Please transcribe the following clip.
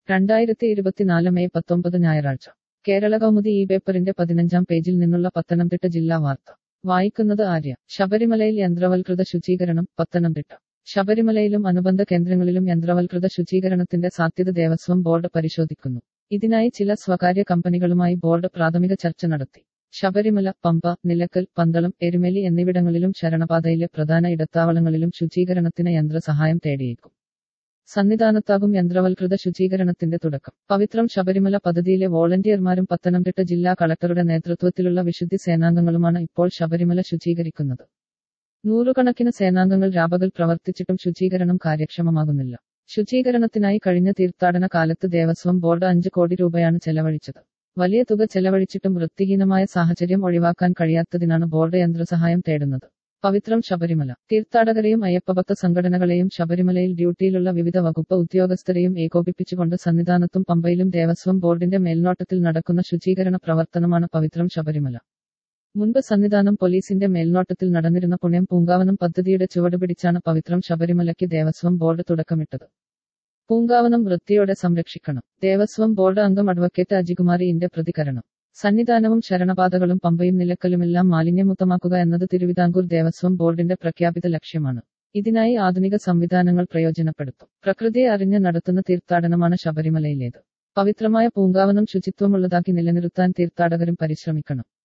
രണ്ടായിരത്തി ഇരുപത്തിനാല് മെയ് പത്തൊമ്പത് ഞായറാഴ്ച കേരള കൗമുദി ഈ പേപ്പറിന്റെ പതിനഞ്ചാം പേജിൽ നിന്നുള്ള പത്തനംതിട്ട ജില്ലാ വാർത്ത വായിക്കുന്നത് ആര്യ ശബരിമലയിൽ യന്ത്രവൽകൃത ശുചീകരണം പത്തനംതിട്ട ശബരിമലയിലും അനുബന്ധ കേന്ദ്രങ്ങളിലും യന്ത്രവൽകൃത ശുചീകരണത്തിന്റെ സാധ്യത ദേവസ്വം ബോർഡ് പരിശോധിക്കുന്നു ഇതിനായി ചില സ്വകാര്യ കമ്പനികളുമായി ബോർഡ് പ്രാഥമിക ചർച്ച നടത്തി ശബരിമല പമ്പ നിലക്കൽ പന്തളം എരുമേലി എന്നിവിടങ്ങളിലും ശരണപാതയിലെ പ്രധാന ഇടത്താവളങ്ങളിലും ശുചീകരണത്തിന് യന്ത്രസഹായം തേടിയേക്കും സന്നിധാനത്താകും യന്ത്രവൽകൃത ശുചീകരണത്തിന്റെ തുടക്കം പവിത്രം ശബരിമല പദ്ധതിയിലെ വോളണ്ടിയർമാരും പത്തനംതിട്ട ജില്ലാ കളക്ടറുടെ നേതൃത്വത്തിലുള്ള വിശുദ്ധി സേനാംഗങ്ങളുമാണ് ഇപ്പോൾ ശബരിമല ശുചീകരിക്കുന്നത് നൂറുകണക്കിന് സേനാംഗങ്ങൾ രാപകൽ പ്രവർത്തിച്ചിട്ടും ശുചീകരണം കാര്യക്ഷമമാകുന്നില്ല ശുചീകരണത്തിനായി കഴിഞ്ഞ തീർത്ഥാടന കാലത്ത് ദേവസ്വം ബോർഡ് അഞ്ച് കോടി രൂപയാണ് ചെലവഴിച്ചത് വലിയ തുക ചെലവഴിച്ചിട്ടും വൃത്തിഹീനമായ സാഹചര്യം ഒഴിവാക്കാൻ കഴിയാത്തതിനാണ് ബോർഡ് യന്ത്രസഹായം തേടുന്നത് പവിത്രം ശബരിമല തീർത്ഥാടകരെയും അയ്യപ്പഭക്ത സംഘടനകളെയും ശബരിമലയിൽ ഡ്യൂട്ടിയിലുള്ള വിവിധ വകുപ്പ് ഉദ്യോഗസ്ഥരെയും ഏകോപിപ്പിച്ചുകൊണ്ട് സന്നിധാനത്തും പമ്പയിലും ദേവസ്വം ബോർഡിന്റെ മേൽനോട്ടത്തിൽ നടക്കുന്ന ശുചീകരണ പ്രവർത്തനമാണ് പവിത്രം ശബരിമല മുൻപ് സന്നിധാനം പോലീസിന്റെ മേൽനോട്ടത്തിൽ നടന്നിരുന്ന പുണ്യം പൂങ്കാവനം പദ്ധതിയുടെ ചുവടുപിടിച്ചാണ് പവിത്രം ശബരിമലയ്ക്ക് ദേവസ്വം ബോർഡ് തുടക്കമിട്ടത് പൂങ്കാവനം വൃത്തിയോടെ സംരക്ഷിക്കണം ദേവസ്വം ബോർഡ് അംഗം അഡ്വക്കേറ്റ് അജികുമാരിന്റെ പ്രതികരണം സന്നിധാനവും ശരണപാതകളും പമ്പയും നിലക്കലുമെല്ലാം മാലിന്യമുക്തമാക്കുക എന്നത് തിരുവിതാംകൂർ ദേവസ്വം ബോർഡിന്റെ പ്രഖ്യാപിത ലക്ഷ്യമാണ് ഇതിനായി ആധുനിക സംവിധാനങ്ങൾ പ്രയോജനപ്പെടുത്തും പ്രകൃതിയെ അറിഞ്ഞ് നടത്തുന്ന തീർത്ഥാടനമാണ് ശബരിമലയിലേത് പവിത്രമായ പൂങ്കാവനം ശുചിത്വമുള്ളതാക്കി നിലനിർത്താൻ തീർത്ഥാടകരും പരിശ്രമിക്കണം